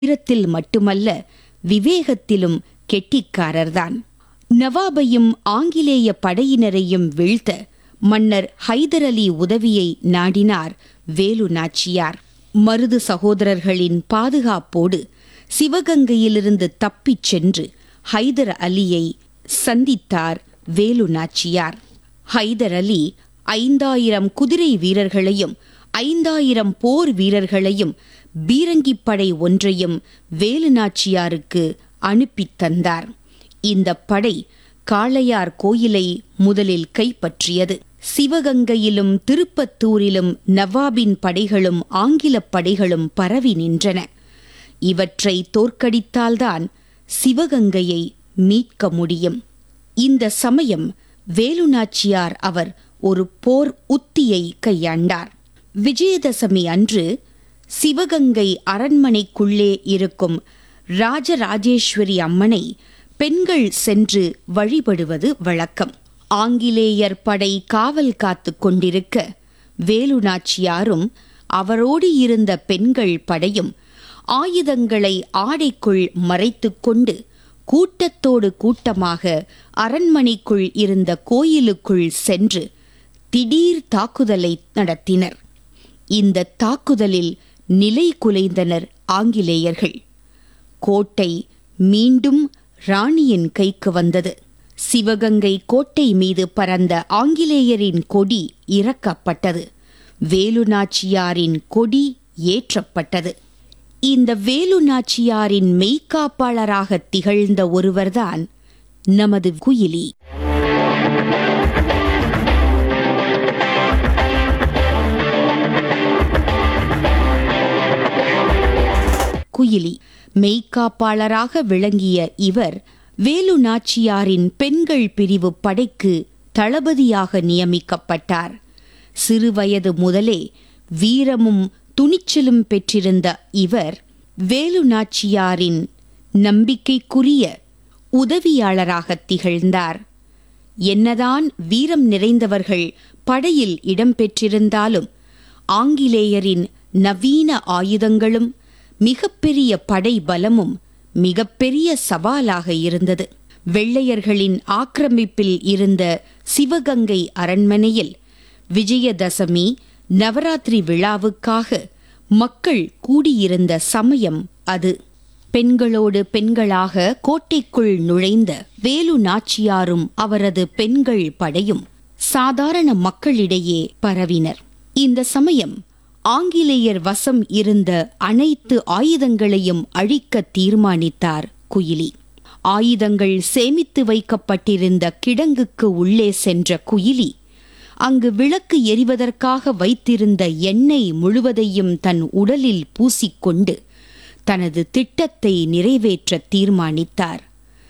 வீரத்தில் மட்டுமல்ல விவேகத்திலும் கெட்டிக்காரர்தான் நவாபையும் ஆங்கிலேய படையினரையும் வீழ்த்த மன்னர் ஹைதர் அலி உதவியை நாடினார் வேலு நாச்சியார் மருது சகோதரர்களின் பாதுகாப்போடு சிவகங்கையிலிருந்து தப்பிச் சென்று ஹைதர் அலியை சந்தித்தார் வேலு நாச்சியார் ஹைதர் அலி ஐந்தாயிரம் குதிரை வீரர்களையும் ஐந்தாயிரம் போர் வீரர்களையும் பீரங்கிப்படை ஒன்றையும் வேலு நாச்சியாருக்கு அனுப்பித் தந்தார் இந்த படை காளையார் கோயிலை முதலில் கைப்பற்றியது சிவகங்கையிலும் திருப்பத்தூரிலும் நவாபின் படைகளும் ஆங்கிலப் படைகளும் பரவி நின்றன இவற்றை தோற்கடித்தால்தான் சிவகங்கையை மீட்க முடியும் இந்த சமயம் வேலுநாச்சியார் அவர் ஒரு போர் உத்தியை கையாண்டார் விஜயதசமி அன்று சிவகங்கை அரண்மனைக்குள்ளே இருக்கும் ராஜராஜேஸ்வரி அம்மனை பெண்கள் சென்று வழிபடுவது வழக்கம் ஆங்கிலேயர் படை காவல் காத்து கொண்டிருக்க வேலுநாச்சியாரும் அவரோடு இருந்த பெண்கள் படையும் ஆயுதங்களை ஆடைக்குள் மறைத்துக்கொண்டு கூட்டத்தோடு கூட்டமாக அரண்மனைக்குள் இருந்த கோயிலுக்குள் சென்று திடீர் தாக்குதலை நடத்தினர் இந்த தாக்குதலில் நிலை குலைந்தனர் ஆங்கிலேயர்கள் கோட்டை மீண்டும் ராணியின் கைக்கு வந்தது சிவகங்கை கோட்டை மீது பறந்த ஆங்கிலேயரின் கொடி இறக்கப்பட்டது வேலுநாச்சியாரின் கொடி ஏற்றப்பட்டது இந்த வேலுநாச்சியாரின் மெய்க்காப்பாளராக திகழ்ந்த ஒருவர்தான் நமது குயிலி குயிலி மெய்க்காப்பாளராக விளங்கிய இவர் வேலு நாச்சியாரின் பெண்கள் பிரிவு படைக்கு தளபதியாக நியமிக்கப்பட்டார் சிறுவயது முதலே வீரமும் துணிச்சலும் பெற்றிருந்த இவர் வேலு நாச்சியாரின் நம்பிக்கைக்குரிய உதவியாளராக திகழ்ந்தார் என்னதான் வீரம் நிறைந்தவர்கள் படையில் இடம்பெற்றிருந்தாலும் ஆங்கிலேயரின் நவீன ஆயுதங்களும் மிகப்பெரிய படை பலமும் மிகப்பெரிய சவாலாக இருந்தது வெள்ளையர்களின் ஆக்கிரமிப்பில் இருந்த சிவகங்கை அரண்மனையில் விஜயதசமி நவராத்திரி விழாவுக்காக மக்கள் கூடியிருந்த சமயம் அது பெண்களோடு பெண்களாக கோட்டைக்குள் நுழைந்த வேலு நாச்சியாரும் அவரது பெண்கள் படையும் சாதாரண மக்களிடையே பரவினர் இந்த சமயம் ஆங்கிலேயர் வசம் இருந்த அனைத்து ஆயுதங்களையும் அழிக்க தீர்மானித்தார் குயிலி ஆயுதங்கள் சேமித்து வைக்கப்பட்டிருந்த கிடங்குக்கு உள்ளே சென்ற குயிலி அங்கு விளக்கு எரிவதற்காக வைத்திருந்த எண்ணெய் முழுவதையும் தன் உடலில் பூசிக்கொண்டு தனது திட்டத்தை நிறைவேற்ற தீர்மானித்தார்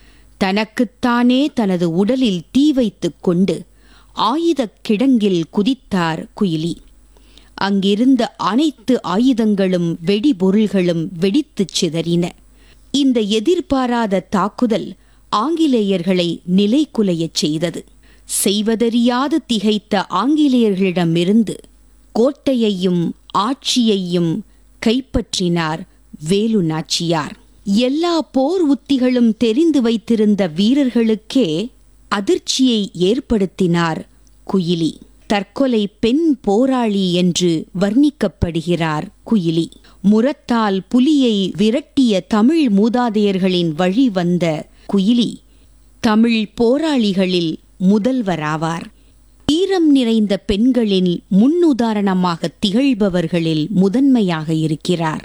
தனக்குத்தானே தனது உடலில் தீ வைத்துக் கொண்டு ஆயுதக் கிடங்கில் குதித்தார் குயிலி அங்கிருந்த அனைத்து ஆயுதங்களும் வெடிபொருள்களும் வெடித்துச் சிதறின இந்த எதிர்பாராத தாக்குதல் ஆங்கிலேயர்களை நிலைகுலையச் செய்தது செய்வதறியாது திகைத்த ஆங்கிலேயர்களிடமிருந்து கோட்டையையும் ஆட்சியையும் கைப்பற்றினார் வேலு நாச்சியார் எல்லா போர் உத்திகளும் தெரிந்து வைத்திருந்த வீரர்களுக்கே அதிர்ச்சியை ஏற்படுத்தினார் குயிலி தற்கொலை பெண் போராளி என்று வர்ணிக்கப்படுகிறார் குயிலி முரத்தால் புலியை விரட்டிய தமிழ் மூதாதையர்களின் வழி வந்த குயிலி தமிழ் போராளிகளில் முதல்வராவார் வீரம் நிறைந்த பெண்களில் முன்னுதாரணமாக திகழ்பவர்களில் முதன்மையாக இருக்கிறார்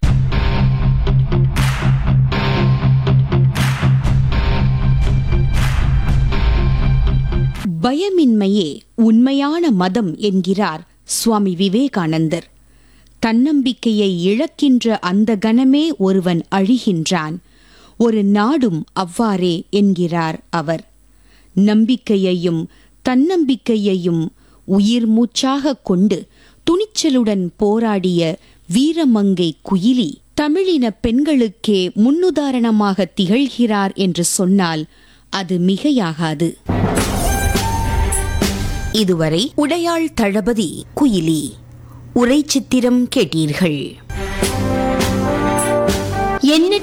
பயமின்மையே உண்மையான மதம் என்கிறார் சுவாமி விவேகானந்தர் தன்னம்பிக்கையை இழக்கின்ற அந்த கணமே ஒருவன் அழிகின்றான் ஒரு நாடும் அவ்வாறே என்கிறார் அவர் நம்பிக்கையையும் தன்னம்பிக்கையையும் உயிர் மூச்சாக கொண்டு துணிச்சலுடன் போராடிய வீரமங்கை குயிலி தமிழின பெண்களுக்கே முன்னுதாரணமாக திகழ்கிறார் என்று சொன்னால் அது மிகையாகாது இதுவரை உடையாள் தளபதி குயிலி உரை சித்திரம் கேட்டீர்கள் எண்ணற்ற